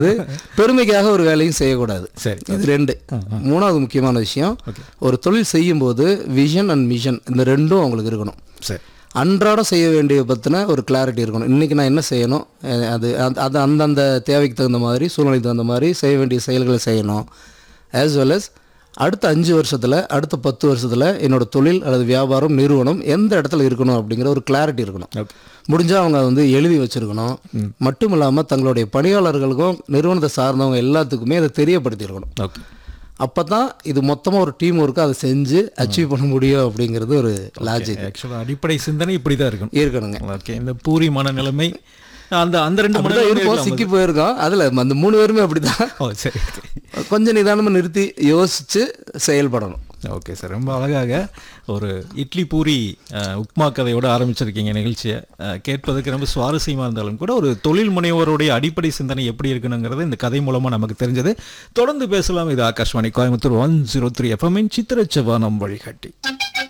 இது பெருமைக்காக ஒரு வேலையும் செய்யக்கூடாது சரி. இது ரெண்டு மூணாவது முக்கியமான விஷயம் ஒரு தொழில் செய்யும்போது விஷன் அண்ட் மிஷன் இந்த ரெண்டும் அவங்களுக்கு இருக்கணும் சரி அன்றாடம் செய்ய வேண்டிய பற்றின ஒரு கிளாரிட்டி இருக்கணும் இன்றைக்கி நான் என்ன செய்யணும் அஹ் அது அந்த- அது அந்தந்த தேவைக்கு தகுந்த மாதிரி சூழ்நிலைக்கு தகுந்த மாதிரி செய்ய வேண்டிய செயல்களை செய்யணும் ஆஸ் வெல் as அடுத்த அஞ்சு வருஷத்தில் அடுத்த பத்து வருஷத்தில் என்னோட தொழில் அல்லது வியாபாரம் நிறுவனம் எந்த இடத்துல இருக்கணும் அப்படிங்கிற ஒரு கிளாரிட்டி இருக்கணும் ஓகே முடிஞ்சால் அவங்க வந்து எழுதி வச்சுருக்கணும் மட்டும் இல்லாமல் தங்களுடைய பணியாளர்களுக்கும் நிறுவனத்தை சார்ந்தவங்க எல்லாத்துக்குமே அதை தெரியப்படுத்தியிருக்கணும் ஓகே அப்போ தான் இது மொத்தமாக ஒரு டீம் ஒர்க்கு அதை செஞ்சு அச்சீவ் பண்ண முடியும் அப்படிங்கிறது ஒரு லாஜிக் ஆக்சுவலாக அடிப்படை சிந்தனை இப்படி தான் இருக்கணும் இருக்கணுங்க ஓகே இந்த பூரி மனநிலைமை அந்த அந்த ரெண்டு அப்படிதான் மனநிலைமை இருப்போம் சிக்கி போயிருக்கோம் அதில் அந்த மூணு பேருமே அப்படிதான் ஓ சரி கொஞ்சம் நிதானமாக நிறுத்தி யோசிச்சு செயல்படணும் ஓகே சார் ரொம்ப அழகாக ஒரு இட்லி பூரி அஹ், உப்மா கதையோட ஆரம்பிச்சிருக்கீங்க நிகழ்ச்சியை அஹ், கேட்பதற்கு ரொம்ப சுவாரஸ்யமாக இருந்தாலும் கூட ஒரு தொழில் முனைவோருடைய அடிப்படை சிந்தனை எப்படி இருக்கணுங்கிறது இந்த கதை மூலமாக நமக்கு தெரிஞ்சது தொடர்ந்து பேசலாம் இது Akashvani Coimbatore one zero three எஃப்எம்மின் சித்திரச்சவானம் வழிகாட்டி